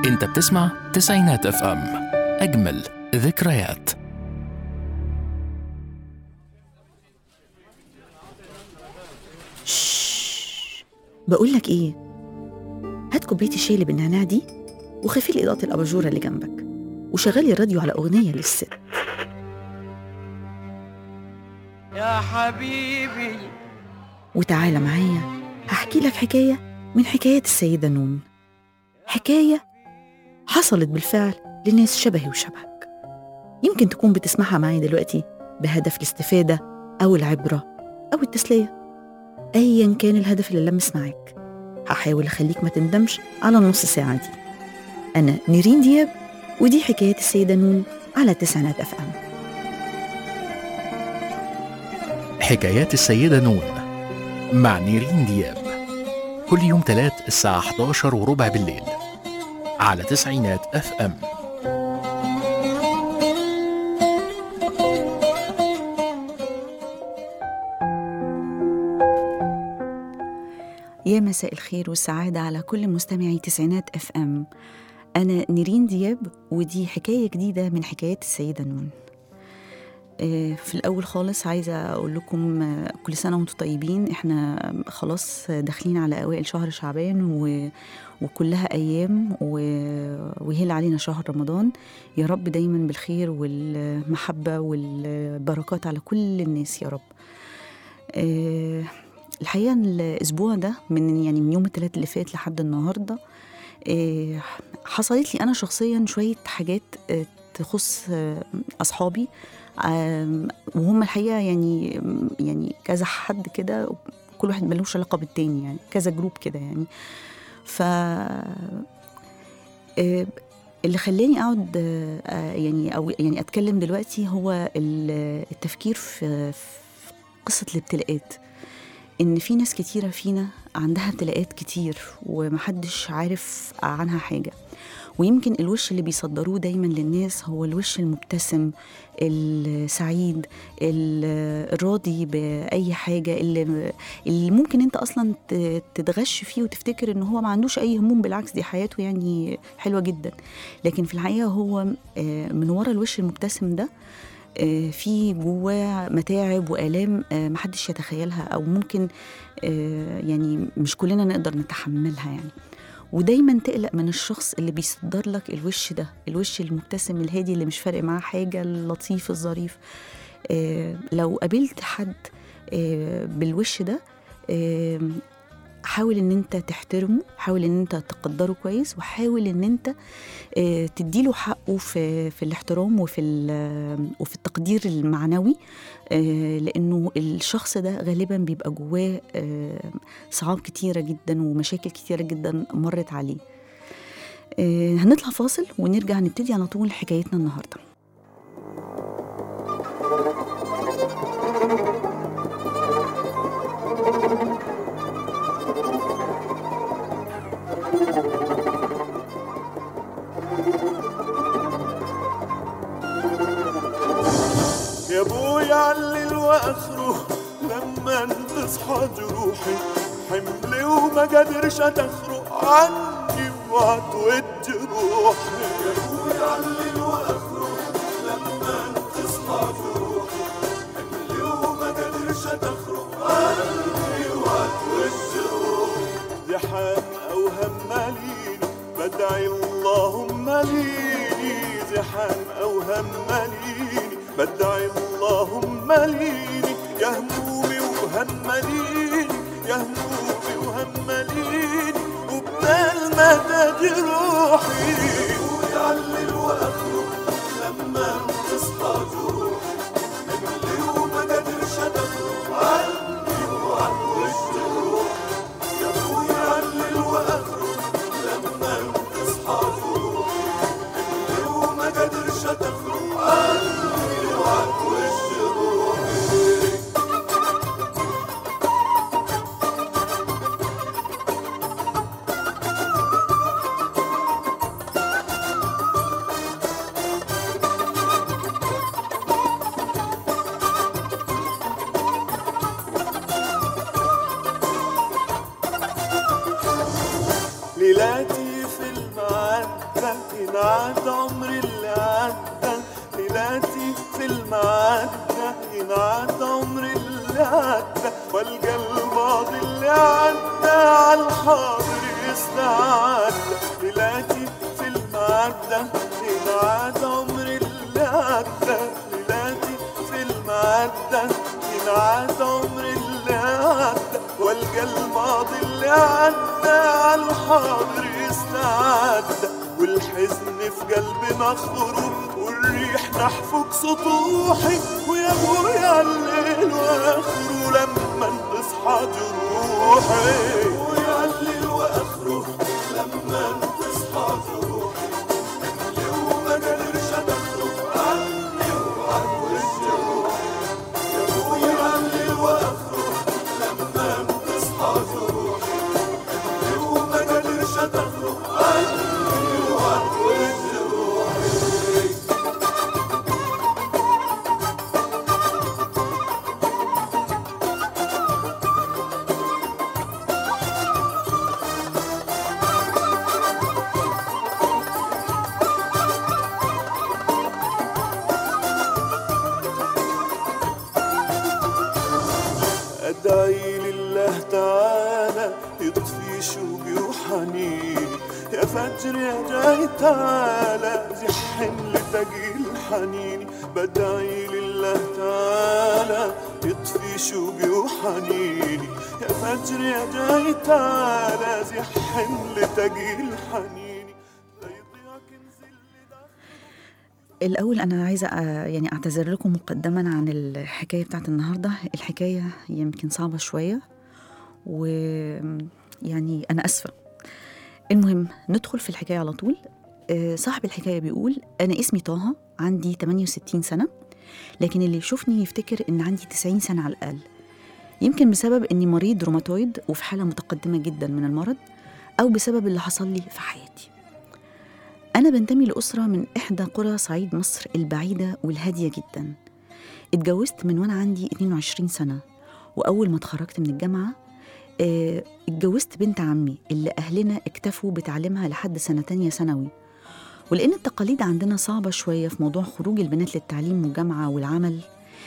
انت بتسمع تسعينات اف ام اجمل ذكريات بقول لك ايه هات كوبايه الشاي اللي بالنعناع دي وخفي لي اضاءه الاباجوره اللي جنبك وشغلي الراديو على اغنيه للست يا حبيبي وتعالى معايا هحكي لك حكايه من حكايات السيده نون حكايه حصلت بالفعل لناس شبهي وشبهك يمكن تكون بتسمعها معايا دلوقتي بهدف الاستفاده او العبره او التسليه ايا كان الهدف اللي لمس معاك هحاول اخليك ما تندمش على النص ساعه دي انا نيرين دياب ودي حكايات السيده نون على تسعينات اف ام حكايات السيدة نون مع نيرين دياب كل يوم تلات الساعة 11 وربع بالليل على تسعينات اف ام يا مساء الخير والسعادة على كل مستمعي تسعينات اف ام أنا نيرين دياب ودي حكاية جديدة من حكايات السيدة نون آه، في الأول خالص عايزة أقول لكم آه، كل سنة وأنتم طيبين إحنا خلاص داخلين على أوائل شهر شعبان و... وكلها أيام و... ويهل علينا شهر رمضان يا رب دايما بالخير والمحبة والبركات على كل الناس يا رب آه، الحقيقة إن الأسبوع ده من يعني من يوم الثلاث اللي فات لحد النهاردة آه، حصلت لي أنا شخصيا شوية حاجات آه، تخص آه، أصحابي آم، وهم الحقيقة يعني يعني كذا حد كده كل واحد ملوش علاقة بالتاني يعني كذا جروب كده يعني ف آه، اللي خلاني اقعد آه، يعني او يعني اتكلم دلوقتي هو ال- التفكير في في قصه الابتلاءات ان في ناس كتيره فينا عندها ابتلاءات كتير ومحدش عارف عنها حاجه ويمكن الوش اللي بيصدروه دايما للناس هو الوش المبتسم السعيد ال- الراضي باي حاجه اللي اللي ممكن انت اصلا ت- تتغش فيه وتفتكر ان هو ما عندوش اي هموم بالعكس دي حياته يعني حلوه جدا لكن في الحقيقه هو آه، من ورا الوش المبتسم ده آه، في جواه متاعب والام آه، محدش يتخيلها او ممكن آه، يعني مش كلنا نقدر نتحملها يعني ودايما تقلق من الشخص اللي بيصدر لك الوش ده الوش المبتسم الهادي اللي مش فارق معاه حاجه اللطيف الظريف آه، لو قابلت حد آه، بالوش ده آه، حاول ان انت تحترمه حاول ان انت تقدره كويس وحاول ان انت آه، تديله حقه في في الاحترام وفي ال- وفي التقدير المعنوي آه، لانه الشخص ده غالبا بيبقى جواه آه، صعاب كتيره جدا ومشاكل كتيره جدا مرت عليه آه، هنطلع فاصل ونرجع نبتدي على طول حكايتنا النهارده يا ابويا علل واخره لما تصحى جروحي حملي وما قادرش اتخرق عني وعطوة جروحي يا ابويا علل واخره لما تصحى جروحي حملي وما قادرش اتخرق عني وعطوة جروحي يا حام اوهم ماليني بدعي اللهم ليني زحام اوهم ماليني بدعي اللهم ليني يا همومي وهمليني يا همومي وهمليني وبدال ما جروحي ويعلل واخرج لما تصحى جروحي حملي وما قادرش اتخرج عني وعن وش روحي يا ابويا علل واخرج لما تصحى جروحي حملي وما قادرش اتخرج عني وعن وش روحي ليلاتي في المعدة ينعاد عمري اللي عدى ليلاتي في المعدة ينعاد عمري اللي عدى والقى الماضي اللي عدى على الحاضر يستعدى ليلاتي في المعدة ينعاد عمري اللي عدى ليلاتي في المعدة ينعاد عمري اللي عدى والقى الماضي اللي عدى على الحاضر يستعدى والحزن في قلبي مخروق والريح نحفك سطوحي ويا ابويا الليل واخره لما تصحى جروحي ويا الليل واخره لما تصحى جروحي اللي وما قدرش ادخله عني وعن وجهه يا ابويا الليل واخره لما تصحى جروحي اللي وما قدرش ادخله عني وعن وجهه أدعي لله تعالى يطفي شوقي وحنيني يا فجر يا جاي تعالى زحن لتقيل حنيني بدعي لله تعالى يطفي شوقي وحنيني يا فجر يا جاي تعالى زحن لتقيل حنيني لا يضيع كنز اللي دعم الأول أنا عايزة آه، يعني أعتذر لكم مقدما عن الحكاية بتاعت النهاردة الحكاية يمكن صعبة شوية ويعني أنا أسفة المهم ندخل في الحكاية على طول آه، صاحب الحكاية بيقول أنا اسمي طه عندي 68 سنة لكن اللي يشوفني يفتكر إن عندي 90 سنة على الأقل يمكن بسبب إني مريض روماتويد وفي حالة متقدمة جدا من المرض أو بسبب اللي حصل لي في حياتي أنا بنتمي لأسرة من إحدى قرى صعيد مصر البعيدة والهادية جدا اتجوزت من وأنا عندي 22 سنة وأول ما اتخرجت من الجامعة آه، اتجوزت بنت عمي اللي أهلنا اكتفوا بتعليمها لحد سنة تانية ثانوي ولأن التقاليد عندنا صعبة شوية في موضوع خروج البنات للتعليم والجامعة والعمل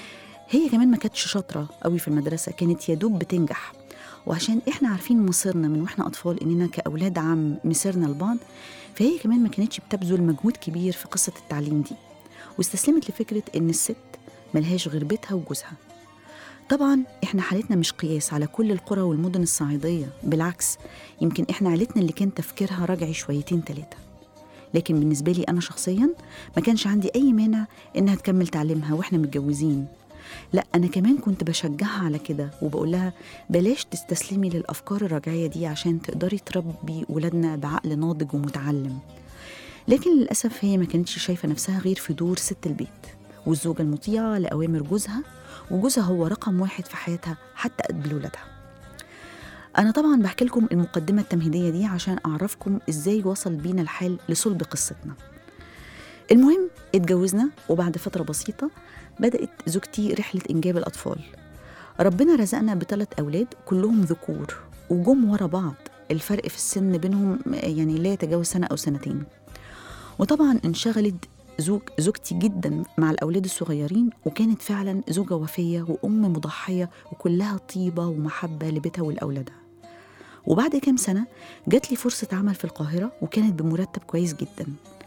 هي كمان ما كانتش شاطرة قوي في المدرسة كانت يا دوب بتنجح وعشان احنا عارفين مصيرنا من واحنا اطفال اننا كاولاد عم مسيرنا لبعض فهي كمان ما كانتش بتبذل مجهود كبير في قصه التعليم دي واستسلمت لفكره ان الست ملهاش غير بيتها وجوزها طبعا احنا حالتنا مش قياس على كل القرى والمدن الصعيديه بالعكس يمكن احنا عيلتنا اللي كان تفكيرها رجعي شويتين تلاتة لكن بالنسبه لي انا شخصيا ما كانش عندي اي مانع انها تكمل تعليمها واحنا متجوزين لا انا كمان كنت بشجعها على كده وبقول لها بلاش تستسلمي للافكار الرجعيه دي عشان تقدري تربي ولادنا بعقل ناضج ومتعلم لكن للاسف هي ما كانتش شايفه نفسها غير في دور ست البيت والزوجه المطيعه لاوامر جوزها وجوزها هو رقم واحد في حياتها حتى قبل ولادها أنا طبعا بحكي لكم المقدمة التمهيدية دي عشان أعرفكم إزاي وصل بينا الحال لصلب قصتنا المهم اتجوزنا وبعد فترة بسيطة بدأت زوجتي رحلة إنجاب الأطفال ربنا رزقنا بثلاث أولاد كلهم ذكور وجم ورا بعض الفرق في السن بينهم يعني لا يتجاوز سنة أو سنتين وطبعا انشغلت زوج زوجتي جدا مع الأولاد الصغيرين وكانت فعلا زوجة وفية وأم مضحية وكلها طيبة ومحبة لبيتها ولأولادها وبعد كام سنة جات لي فرصة عمل في القاهرة وكانت بمرتب كويس جدا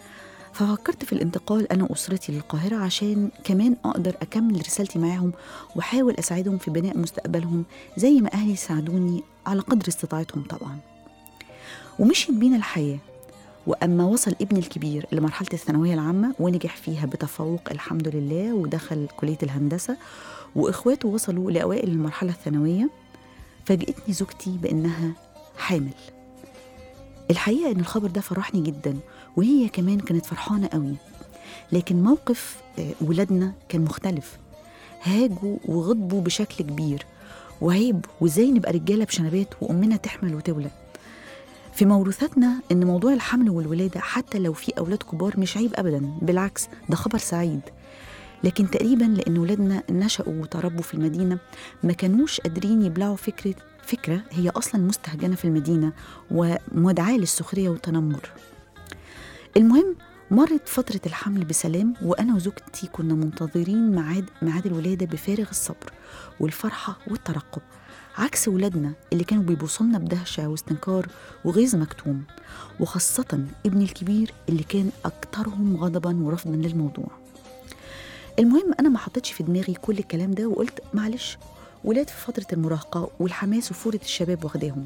ففكرت في الانتقال أنا وأسرتي للقاهرة عشان كمان أقدر أكمل رسالتي معاهم وأحاول أساعدهم في بناء مستقبلهم زي ما أهلي ساعدوني على قدر استطاعتهم طبعا ومشيت بينا الحياة وأما وصل ابني الكبير لمرحلة الثانوية العامة ونجح فيها بتفوق الحمد لله ودخل كلية الهندسة وإخواته وصلوا لأوائل المرحلة الثانوية فاجأتني زوجتي بأنها حامل الحقيقة إن الخبر ده فرحني جدا وهي كمان كانت فرحانة قوي لكن موقف آه، ولادنا كان مختلف هاجوا وغضبوا بشكل كبير وعيب وازاي نبقى رجاله بشنبات وامنا تحمل وتولد في موروثاتنا ان موضوع الحمل والولاده حتى لو في اولاد كبار مش عيب ابدا بالعكس ده خبر سعيد لكن تقريبا لان ولادنا نشأوا وتربوا في المدينه ما كانوش قادرين يبلعوا فكره فكره هي اصلا مستهجنه في المدينه ومدعاه للسخريه والتنمر المهم مرت فترة الحمل بسلام وأنا وزوجتي كنا منتظرين ميعاد ميعاد الولادة بفارغ الصبر والفرحة والترقب عكس ولادنا اللي كانوا بيبوصلنا بدهشة واستنكار وغيظ مكتوم وخاصة ابني الكبير اللي كان أكثرهم غضبا ورفضا للموضوع المهم أنا ما حطيتش في دماغي كل الكلام ده وقلت معلش ولاد في فترة المراهقة والحماس وفورة الشباب واخداهم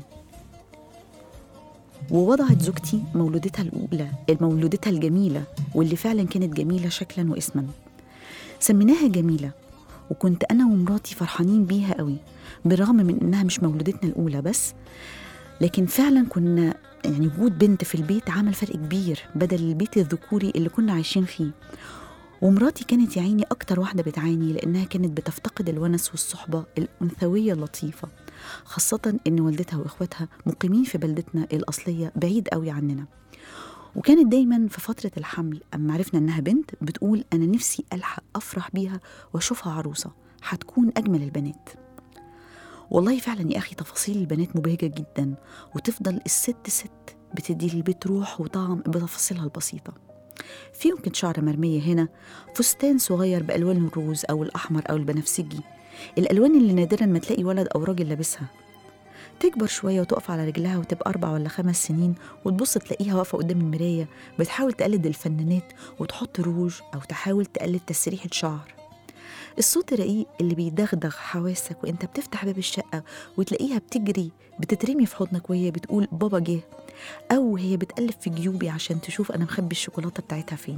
ووضعت زوجتي مولودتها الأولى مولودتها الجميلة واللي فعلا كانت جميلة شكلا واسما سميناها جميلة وكنت أنا ومراتي فرحانين بيها قوي بالرغم من إنها مش مولودتنا الأولى بس لكن فعلا كنا يعني وجود بنت في البيت عمل فرق كبير بدل البيت الذكوري اللي كنا عايشين فيه ومراتي كانت يا عيني أكتر واحدة بتعاني لأنها كانت بتفتقد الونس والصحبة الأنثوية اللطيفة خاصة إن والدتها وإخواتها مقيمين في بلدتنا الأصلية بعيد قوي عننا وكانت دايما في فترة الحمل أما عرفنا إنها بنت بتقول أنا نفسي ألحق أفرح بيها وأشوفها عروسة هتكون أجمل البنات والله فعلا يا أخي تفاصيل البنات مبهجة جدا وتفضل الست ست بتدي للبيت روح وطعم بتفاصيلها البسيطة في يمكن شعر مرمية هنا فستان صغير بألوان الروز أو الأحمر أو البنفسجي الألوان اللي نادرا ما تلاقي ولد أو راجل لابسها تكبر شوية وتقف على رجلها وتبقى أربع ولا خمس سنين وتبص تلاقيها واقفة قدام المراية بتحاول تقلد الفنانات وتحط روج أو تحاول تقلد تسريحة شعر الصوت الرقيق اللي بيدغدغ حواسك وانت بتفتح باب الشقة وتلاقيها بتجري بتترمي في حضنك وهي بتقول بابا جه أو هي بتقلب في جيوبي عشان تشوف أنا مخبي الشوكولاتة بتاعتها فين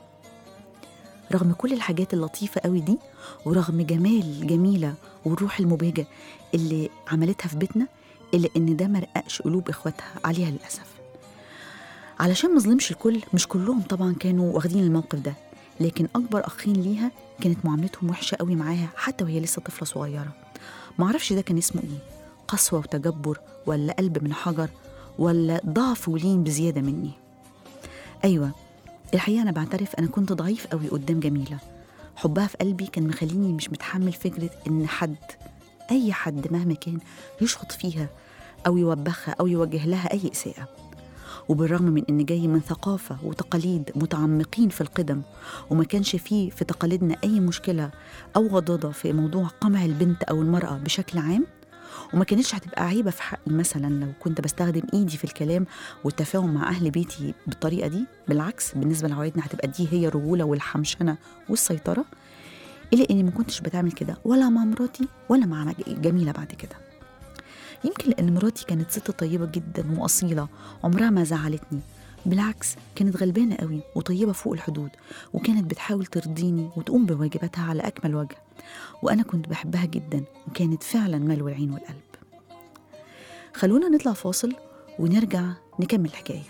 رغم كل الحاجات اللطيفة قوي دي ورغم جمال جميلة والروح المبهجة اللي عملتها في بيتنا إلا إن ده مرققش قلوب إخواتها عليها للأسف علشان مظلمش الكل مش كلهم طبعا كانوا واخدين الموقف ده لكن أكبر أخين ليها كانت معاملتهم وحشة قوي معاها حتى وهي لسه طفلة صغيرة معرفش ده كان اسمه إيه قسوة وتجبر ولا قلب من حجر ولا ضعف ولين بزيادة مني أيوة الحقيقة أنا بعترف أنا كنت ضعيف قوي قدام جميلة حبها في قلبي كان مخليني مش متحمل فكرة إن حد أي حد مهما كان يشخط فيها أو يوبخها أو يوجه لها أي إساءة وبالرغم من إن جاي من ثقافة وتقاليد متعمقين في القدم وما كانش فيه في تقاليدنا أي مشكلة أو غضاضة في موضوع قمع البنت أو المرأة بشكل عام وما كانتش هتبقى عيبة في حقي مثلا لو كنت بستخدم إيدي في الكلام والتفاهم مع أهل بيتي بالطريقة دي بالعكس بالنسبة لعوايدنا هتبقى دي هي الرجولة والحمشنة والسيطرة إلا إني ما كنتش بتعمل كده ولا مع مراتي ولا مع جميلة بعد كده يمكن لأن مراتي كانت ست طيبة جدا وأصيلة عمرها ما زعلتني بالعكس كانت غلبانة قوي وطيبة فوق الحدود وكانت بتحاول ترضيني وتقوم بواجباتها على أكمل وجه وأنا كنت بحبها جدا وكانت فعلا ملو العين والقلب خلونا نطلع فاصل ونرجع نكمل الحكايه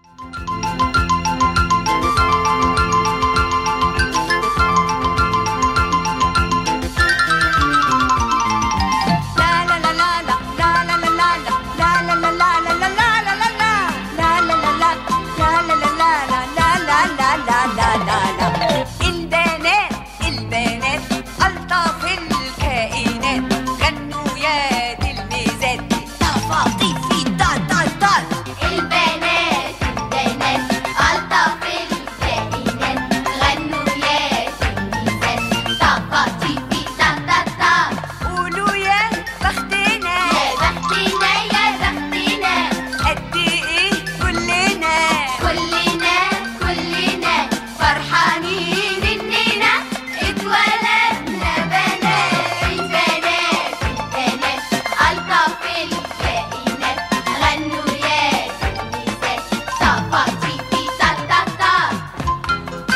البنات البنات ألطف الكائنات غنوا يا تلميذات تفاطيف في تا تا تا البنات البنات ألطف الكائنات غنوا يا تلميذات طفاطيفي تا تا تا قولوا يا بختنا يا بختنا يا بختنا قد إيه كلنا كلنا كلنا فرحانين إننا اتولدنا بنات البنات البنات ألطف الكائنات غنوا يا تلميذات طفاطيفي تا تا تا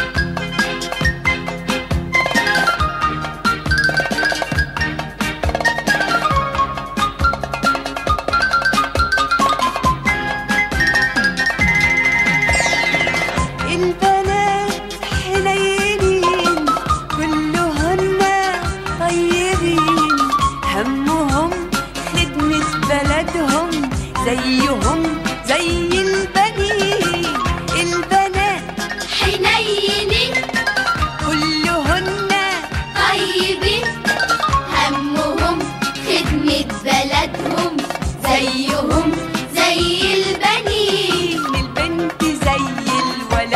البنات حنينين كلهن طيبين همهم خدمة بلدهم زيهم زي البنين البنات حنينين كلهن طيبين همهم خدمة بلدهم زيهم زي البنين البنت زي الولد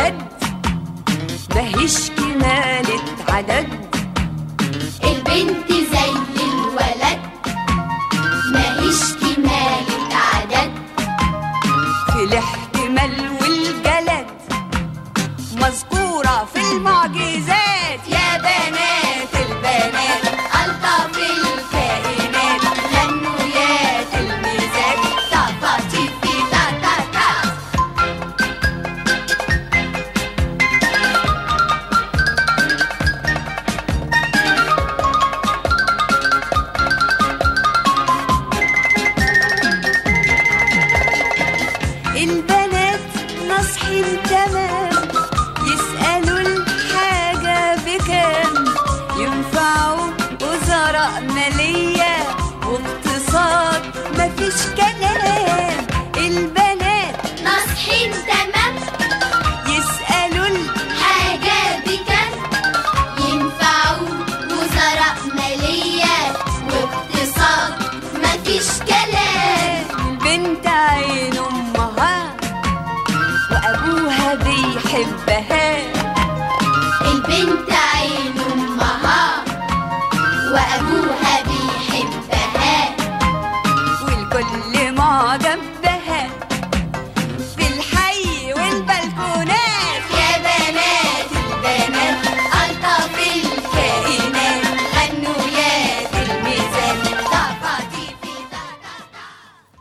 البنت عين أمها وأبوها بيحبها البنت عين أمها وأبوها بيحبها والكل معجب بها في الحي والبلكونات يا بنات البنات ألطف الكائنات غنوا يا تلميذات طاقتي في طاقتي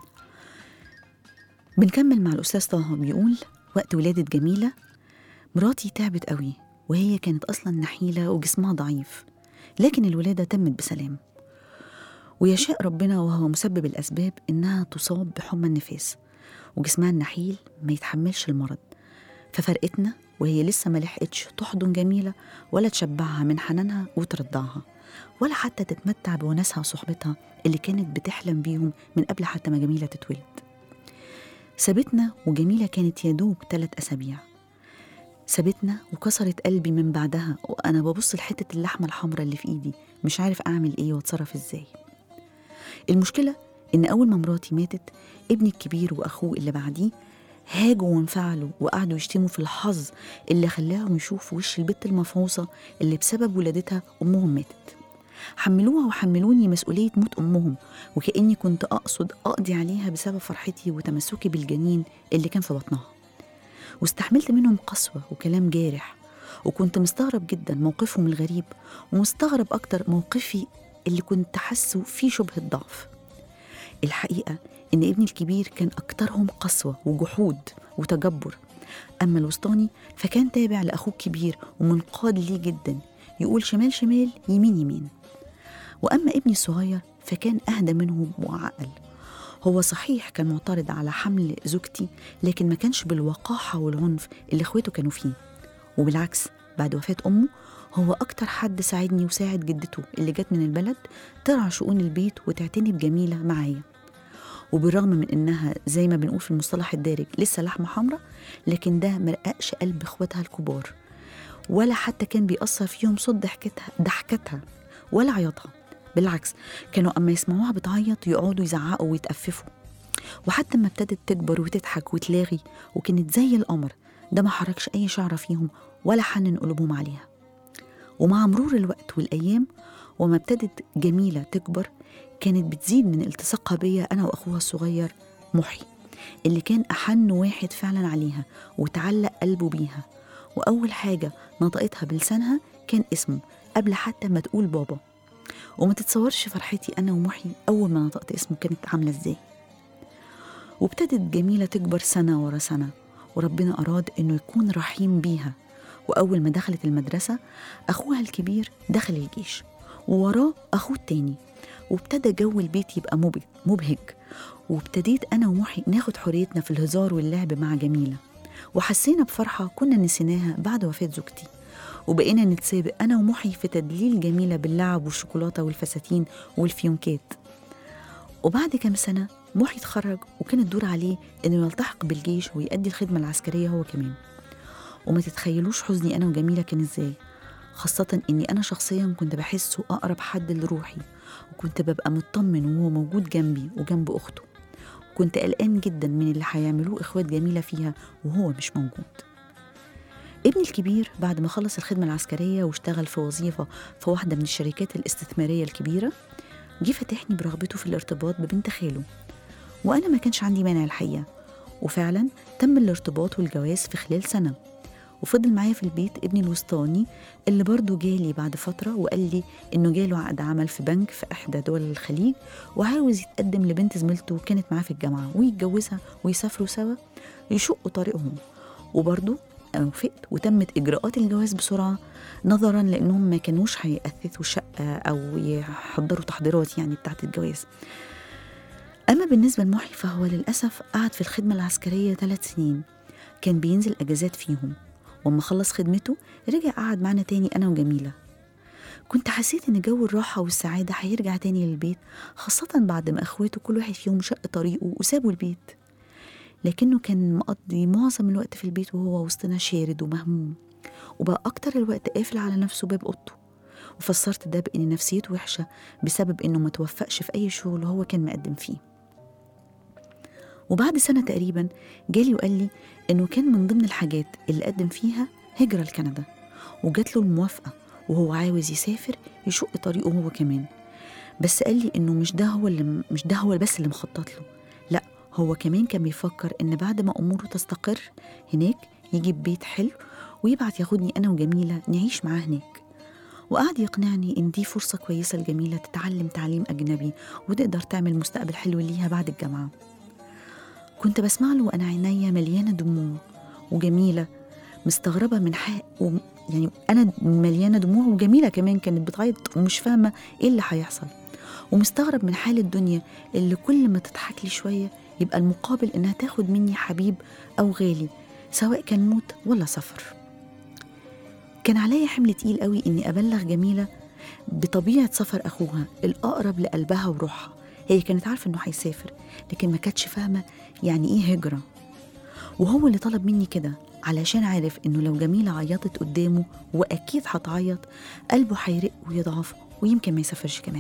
بنكمل مع الأستاذ طه بيقول وقت ولادة جميلة مراتي تعبت قوي وهي كانت أصلا نحيلة وجسمها ضعيف لكن الولادة تمت بسلام ويشاء ربنا وهو مسبب الأسباب إنها تصاب بحمى النفاس وجسمها النحيل ما يتحملش المرض ففرقتنا وهي لسه ما لحقتش تحضن جميلة ولا تشبعها من حنانها وترضعها ولا حتى تتمتع بوناسها وصحبتها اللي كانت بتحلم بيهم من قبل حتى ما جميلة تتولد سابتنا وجميلة كانت يدوب ثلاث أسابيع سابتنا وكسرت قلبي من بعدها وأنا ببص لحتة اللحمة الحمراء اللي في إيدي مش عارف أعمل إيه وأتصرف إزاي المشكلة إن أول ما مراتي ماتت ابني الكبير وأخوه اللي بعديه هاجوا وانفعلوا وقعدوا يشتموا في الحظ اللي خلاهم يشوفوا وش البت المفعوصة اللي بسبب ولادتها أمهم ماتت حملوها وحملوني مسؤولية موت أمهم وكأني كنت أقصد أقضي عليها بسبب فرحتي وتمسكي بالجنين اللي كان في بطنها واستحملت منهم قسوة وكلام جارح وكنت مستغرب جدا موقفهم الغريب ومستغرب أكتر موقفي اللي كنت حاسه فيه شبهة ضعف الحقيقة إن ابني الكبير كان أكترهم قسوة وجحود وتجبر أما الوسطاني فكان تابع لأخوه الكبير ومنقاد ليه جدا يقول شمال شمال يمين يمين وأما ابني الصغير فكان أهدى منهم وأعقل هو صحيح كان معترض على حمل زوجتي لكن ما كانش بالوقاحة والعنف اللي اخواته كانوا فيه وبالعكس بعد وفاة أمه هو أكتر حد ساعدني وساعد جدته اللي جت من البلد ترعى شؤون البيت وتعتني بجميلة معايا وبالرغم من إنها زي ما بنقول في المصطلح الدارج لسه لحمة حمراء لكن ده مرققش قلب إخواتها الكبار ولا حتى كان بيأثر فيهم صوت ضحكتها ضحكتها ولا عياطها بالعكس كانوا أما يسمعوها بتعيط يقعدوا يزعقوا ويتأففوا وحتى ما ابتدت تكبر وتضحك وتلاغي وكانت زي القمر ده ما حركش أي شعرة فيهم ولا حنن قلوبهم عليها ومع مرور الوقت والأيام وما ابتدت جميلة تكبر كانت بتزيد من التصاقها بيا أنا وأخوها الصغير محي اللي كان أحن واحد فعلا عليها وتعلق قلبه بيها وأول حاجة نطقتها بلسانها كان اسمه قبل حتى ما تقول بابا وما تتصورش فرحتي أنا ومحي أول ما نطقت اسمه كانت عاملة إزاي وابتدت جميلة تكبر سنة ورا سنة وربنا أراد إنه يكون رحيم بيها وأول ما دخلت المدرسة أخوها الكبير دخل الجيش ووراه أخوه التاني وابتدى جو البيت يبقى مبهج مبهج وابتديت أنا ومحي ناخد حريتنا في الهزار واللعب مع جميلة وحسينا بفرحة كنا نسيناها بعد وفاة زوجتي وبقينا نتسابق أنا ومحي في تدليل جميلة باللعب والشوكولاتة والفساتين والفيونكات وبعد كام سنة محي اتخرج وكان الدور عليه إنه يلتحق بالجيش ويأدي الخدمة العسكرية هو كمان وما تتخيلوش حزني أنا وجميلة كان إزاي خاصة إني أنا شخصيا كنت بحسه أقرب حد لروحي وكنت ببقى مطمن وهو موجود جنبي وجنب أخته كنت قلقان جدا من اللي هيعملوه إخوات جميلة فيها وهو مش موجود ابني الكبير بعد ما خلص الخدمة العسكرية واشتغل في وظيفة في واحدة من الشركات الاستثمارية الكبيرة جه فتحني برغبته في الارتباط ببنت خاله وأنا ما كانش عندي مانع الحقيقة وفعلا تم الارتباط والجواز في خلال سنة وفضل معايا في البيت ابني الوسطاني اللي برضه جالي بعد فترة وقال لي إنه جاله عقد عمل في بنك في إحدى دول الخليج وعاوز يتقدم لبنت زميلته كانت معاه في الجامعة ويتجوزها ويسافروا سوا يشقوا طريقهم وبرضه أنا وافقت وتمت إجراءات الجواز بسرعة نظرا لأنهم ما كانوش هيأثثوا شقة أو يحضروا تحضيرات يعني بتاعة الجواز أما بالنسبة لمحي فهو للأسف قعد في الخدمة العسكرية ثلاث سنين كان بينزل أجازات فيهم وأما خلص خدمته رجع قعد معنا تاني أنا وجميلة كنت حسيت إن جو الراحة والسعادة هيرجع تاني للبيت خاصة بعد ما أخواته كل واحد فيهم شق طريقه وسابوا البيت لكنه كان مقضي معظم الوقت في البيت وهو وسطنا شارد ومهموم وبقى أكتر الوقت قافل على نفسه باب أوضته وفسرت ده بإن نفسيته وحشة بسبب إنه ما توفقش في أي شغل هو كان مقدم فيه وبعد سنة تقريبا جالي وقال لي إنه كان من ضمن الحاجات اللي قدم فيها هجرة لكندا وجات له الموافقة وهو عاوز يسافر يشق طريقه هو كمان بس قال لي إنه مش ده هو اللي مش ده هو بس اللي مخطط له لا هو كمان كان بيفكر إن بعد ما أموره تستقر هناك يجيب بيت حلو ويبعت ياخدني أنا وجميلة نعيش معاه هناك وقعد يقنعني إن دي فرصة كويسة لجميلة تتعلم تعليم أجنبي وتقدر تعمل مستقبل حلو ليها بعد الجامعة كنت بسمع له وأنا عينيا مليانة دموع وجميلة مستغربة من حق و... يعني أنا مليانة دموع وجميلة كمان كانت بتعيط ومش فاهمة إيه اللي هيحصل ومستغرب من حال الدنيا اللي كل ما تضحك لي شوية يبقى المقابل إنها تاخد مني حبيب أو غالي سواء كان موت ولا سفر كان عليا حمل تقيل قوي إني أبلغ جميلة بطبيعة سفر أخوها الأقرب لقلبها وروحها هي كانت عارفة إنه هيسافر لكن ما كانتش فاهمة يعني إيه هجرة وهو اللي طلب مني كده علشان عارف إنه لو جميلة عيطت قدامه وأكيد هتعيط قلبه هيرق ويضعف ويمكن ما يسافرش كمان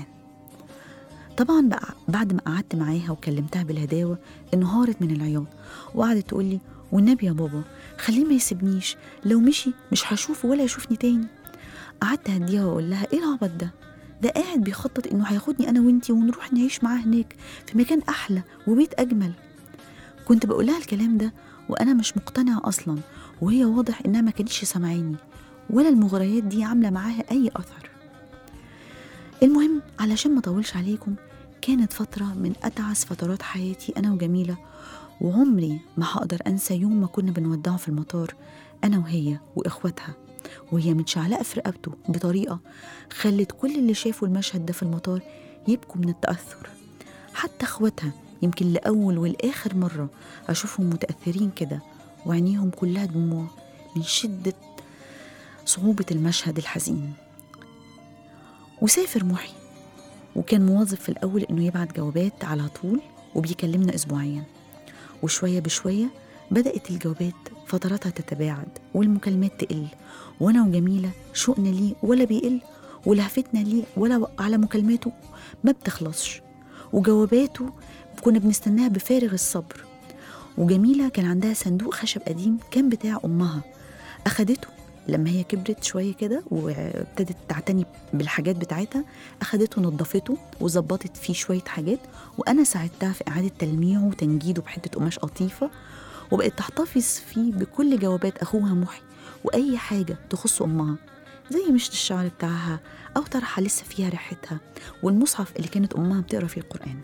طبعا بقى بعد ما قعدت معاها وكلمتها بالهداوة انهارت من العياط وقعدت تقول لي والنبي يا بابا خليه ما يسيبنيش لو مشي مش هشوفه ولا يشوفني تاني قعدت اهديها واقول لها ايه العبط ده ده قاعد بيخطط انه هياخدني انا وانتي ونروح نعيش معاه هناك في مكان احلى وبيت اجمل كنت بقول لها الكلام ده وانا مش مقتنعه اصلا وهي واضح انها ما كانتش سامعاني ولا المغريات دي عامله معاها اي اثر المهم علشان ما اطولش عليكم كانت فتره من اتعس فترات حياتي انا وجميله وعمري ما هقدر انسى يوم ما كنا بنودعه في المطار انا وهي واخواتها وهي متشعلقه في رقبته بطريقه خلت كل اللي شافوا المشهد ده في المطار يبكوا من التاثر حتى اخواتها يمكن لاول والاخر مره اشوفهم متاثرين كده وعينيهم كلها دموع من شده صعوبه المشهد الحزين وسافر محي وكان مواظب في الأول إنه يبعت جوابات على طول وبيكلمنا أسبوعيا وشوية بشوية بدأت الجوابات فتراتها تتباعد والمكالمات تقل وأنا وجميلة شوقنا ليه ولا بيقل ولهفتنا ليه ولا على مكالماته ما بتخلصش وجواباته كنا بنستناها بفارغ الصبر وجميلة كان عندها صندوق خشب قديم كان بتاع أمها أخدته لما هي كبرت شويه كده وابتدت تعتني بالحاجات بتاعتها اخدته نظفته وظبطت فيه شويه حاجات وانا ساعدتها في اعاده تلميعه وتنجيده بحته قماش قطيفه وبقت تحتفظ فيه بكل جوابات اخوها محي واي حاجه تخص امها زي مشط الشعر بتاعها او طرحه لسه فيها ريحتها والمصحف اللي كانت امها بتقرا فيه القران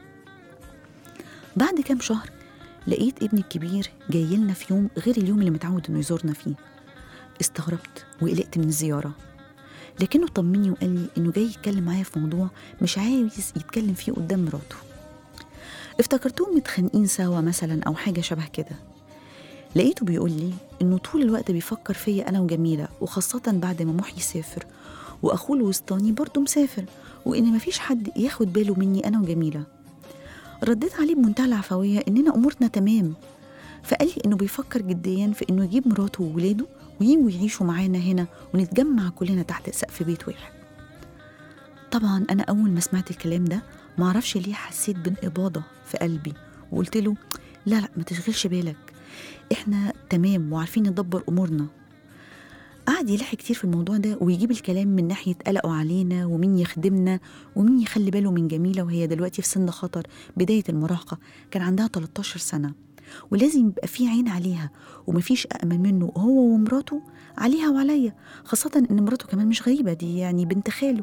بعد كام شهر لقيت ابني الكبير جاي لنا في يوم غير اليوم اللي متعود انه يزورنا فيه استغربت وقلقت من الزيارة لكنه طمني وقال لي إنه جاي يتكلم معايا في موضوع مش عايز يتكلم فيه قدام مراته افتكرتهم متخانقين سوا مثلا أو حاجة شبه كده لقيته بيقول لي إنه طول الوقت بيفكر فيا أنا وجميلة وخاصة بعد ما محي سافر وأخوه الوسطاني برضه مسافر وإن مفيش حد ياخد باله مني أنا وجميلة رديت عليه بمنتهى العفوية إننا أمورنا تمام فقال لي إنه بيفكر جديا في إنه يجيب مراته وولاده ويجوا يعيشوا معانا هنا ونتجمع كلنا تحت سقف بيت واحد طبعا أنا أول ما سمعت الكلام ده معرفش ليه حسيت بانقباضة في قلبي وقلت له لا لا ما تشغلش بالك احنا تمام وعارفين ندبر أمورنا قعد يلحي كتير في الموضوع ده ويجيب الكلام من ناحية قلقه علينا ومين يخدمنا ومين يخلي باله من جميلة وهي دلوقتي في سن خطر بداية المراهقة كان عندها 13 سنة ولازم يبقى في عين عليها ومفيش أأمن منه هو ومراته عليها وعليا خاصة إن مراته كمان مش غريبة دي يعني بنت خاله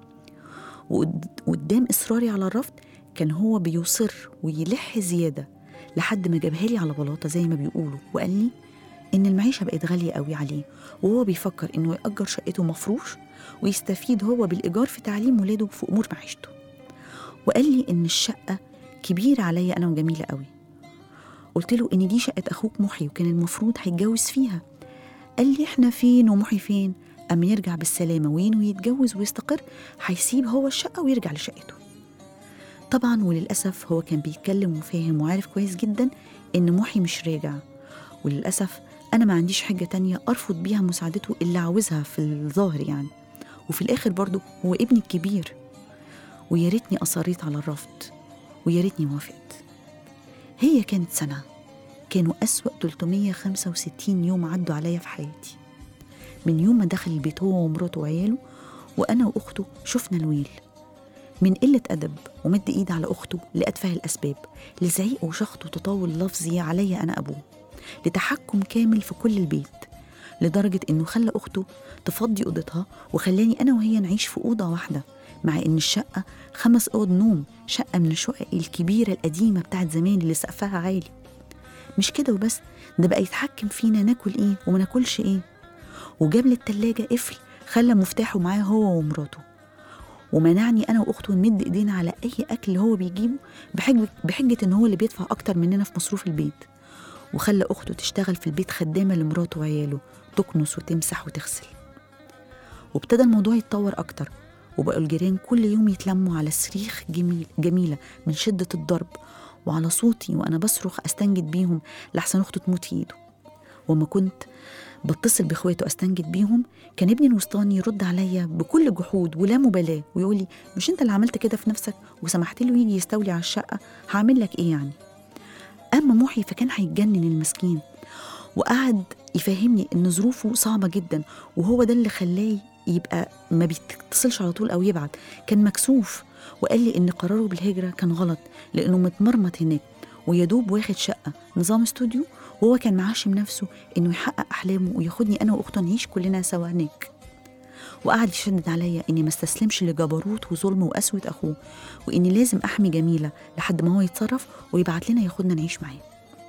وقدام إصراري على الرفض كان هو بيصر ويلح زيادة لحد ما جابها لي على بلاطة زي ما بيقولوا وقال لي إن المعيشة بقت غالية قوي عليه وهو بيفكر إنه يأجر شقته مفروش ويستفيد هو بالإيجار في تعليم ولاده في أمور معيشته وقال لي إن الشقة كبيرة عليا أنا وجميلة قوي قلت له إن دي شقة أخوك محي وكان المفروض هيتجوز فيها قال لي إحنا فين ومحي فين أما يرجع بالسلامة وينوي يتجوز ويستقر هيسيب هو الشقة ويرجع لشقته طبعا وللأسف هو كان بيتكلم وفاهم وعارف كويس جدا إن محي مش راجع وللأسف أنا ما عنديش حاجة تانية أرفض بيها مساعدته اللي عاوزها في الظاهر يعني وفي الآخر برضه هو ابني الكبير ويا ريتني أصريت على الرفض ويا ريتني وافقت هي كانت سنة كانوا أسوأ 365 يوم عدوا عليا في حياتي من يوم ما دخل البيت هو ومراته وعياله وأنا وأخته شفنا الويل من قلة أدب ومد إيد على أخته لأتفه الأسباب لزعيق وشخط وتطاول لفظي عليا أنا أبوه لتحكم كامل في كل البيت لدرجة إنه خلى أخته تفضي أوضتها وخلاني أنا وهي نعيش في أوضة واحدة مع إن الشقة خمس أوض نوم شقة من الشقق الكبيرة القديمة بتاعت زمان اللي سقفها عالي مش كده وبس ده بقى يتحكم فينا ناكل إيه وما ناكلش إيه وجاب لي التلاجة قفل خلى مفتاحه معاه هو ومراته ومنعني انا واخته نمد ايدينا على اي اكل هو بيجيبه بحجه بحجه ان هو اللي بيدفع اكتر مننا في مصروف البيت وخلى اخته تشتغل في البيت خدامه لمراته وعياله تكنس وتمسح وتغسل وابتدى الموضوع يتطور اكتر وبقوا الجيران كل يوم يتلموا على صريخ جميل جميله من شده الضرب وعلى صوتي وانا بصرخ استنجد بيهم لحسن اخته تموت في ايده وما كنت بتصل باخواته استنجد بيهم كان ابني الوسطاني يرد عليا بكل جحود ولا مبالاه ويقول لي مش انت اللي عملت كده في نفسك وسمحت له يجي يستولي على الشقه هعمل لك ايه يعني اما محي فكان هيتجنن المسكين وقعد يفهمني ان ظروفه صعبه جدا وهو ده اللي خلاه يبقى ما بيتصلش على طول او يبعت كان مكسوف وقال لي ان قراره بالهجره كان غلط لانه متمرمط هناك ويدوب واخد شقه نظام استوديو وهو كان معاشم نفسه انه يحقق احلامه وياخدني انا واخته نعيش كلنا سوا هناك وقعد يشدد عليا اني ما استسلمش لجبروت وظلم وقسوه اخوه واني لازم احمي جميله لحد ما هو يتصرف ويبعت لنا ياخدنا نعيش معاه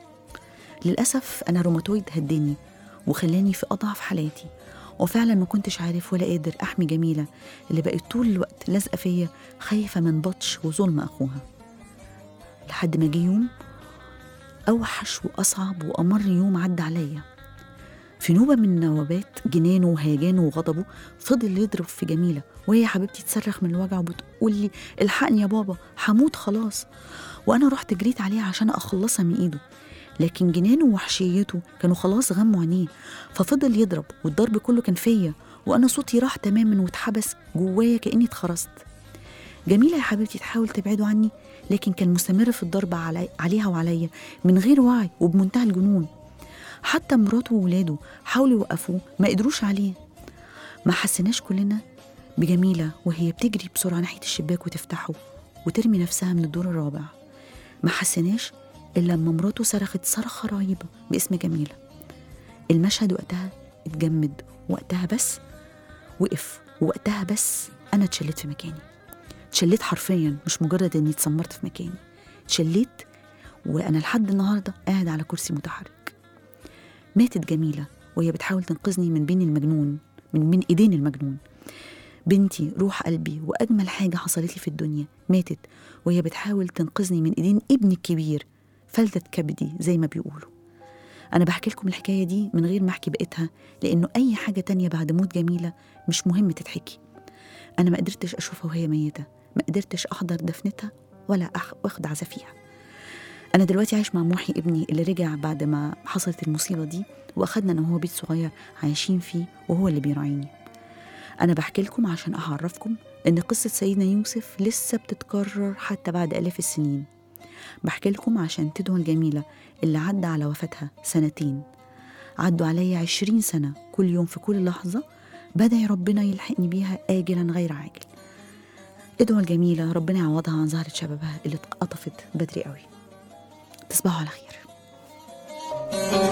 للاسف انا روماتويد هداني وخلاني في اضعف حالاتي وفعلا ما كنتش عارف ولا قادر احمي جميله اللي بقت طول الوقت لازقه فيا خايفه من بطش وظلم اخوها لحد ما جه يوم أوحش وأصعب وأمر يوم عدى عليا في نوبة من نوبات جنانه وهيجانه وغضبه فضل يضرب في جميلة وهي حبيبتي تصرخ من الوجع وبتقول لي الحقني يا بابا هموت خلاص وأنا رحت جريت عليها عشان أخلصها من إيده لكن جنانه ووحشيته كانوا خلاص غموا عينيه ففضل يضرب والضرب كله كان فيا وأنا صوتي راح تماما واتحبس جوايا كأني اتخرست جميلة يا حبيبتي تحاول تبعده عني لكن كان مستمر في الضرب علي عليها وعليا من غير وعي وبمنتهى الجنون حتى مراته وولاده حاولوا يوقفوه ما قدروش عليه ما حسيناش كلنا بجميلة وهي بتجري بسرعة ناحية الشباك وتفتحه وترمي نفسها من الدور الرابع ما حسيناش إلا لما مراته صرخت صرخة رهيبة باسم جميلة المشهد وقتها اتجمد وقتها بس وقف ووقتها بس أنا اتشلت في مكاني اتشليت حرفيا مش مجرد اني اتسمرت في مكاني اتشليت وانا لحد النهارده قاعد على كرسي متحرك ماتت جميله وهي بتحاول تنقذني من بين المجنون من بين ايدين المجنون بنتي روح قلبي واجمل حاجه حصلت لي في الدنيا ماتت وهي بتحاول تنقذني من ايدين ابني الكبير فلتت كبدي زي ما بيقولوا انا بحكي لكم الحكايه دي من غير ما احكي بقيتها لانه اي حاجه تانية بعد موت جميله مش مهم تتحكي انا ما قدرتش اشوفها وهي ميته ما قدرتش احضر دفنتها ولا أخ- واخد عزافيها انا دلوقتي عايش مع محي ابني اللي رجع بعد ما حصلت المصيبه دي واخدنا انا وهو بيت صغير عايشين فيه وهو اللي بيراعيني انا بحكي لكم عشان اعرفكم ان قصه سيدنا يوسف لسه بتتكرر حتى بعد الاف السنين بحكي لكم عشان تدعوا الجميله اللي عدى على وفاتها سنتين عدوا عليا عشرين سنه كل يوم في كل لحظه بدعي ربنا يلحقني بيها آجلا غير عاجل ادعوا الجميلة ربنا يعوضها عن زهرة شبابها اللي اتقطفت بدري قوي تصبحوا على خير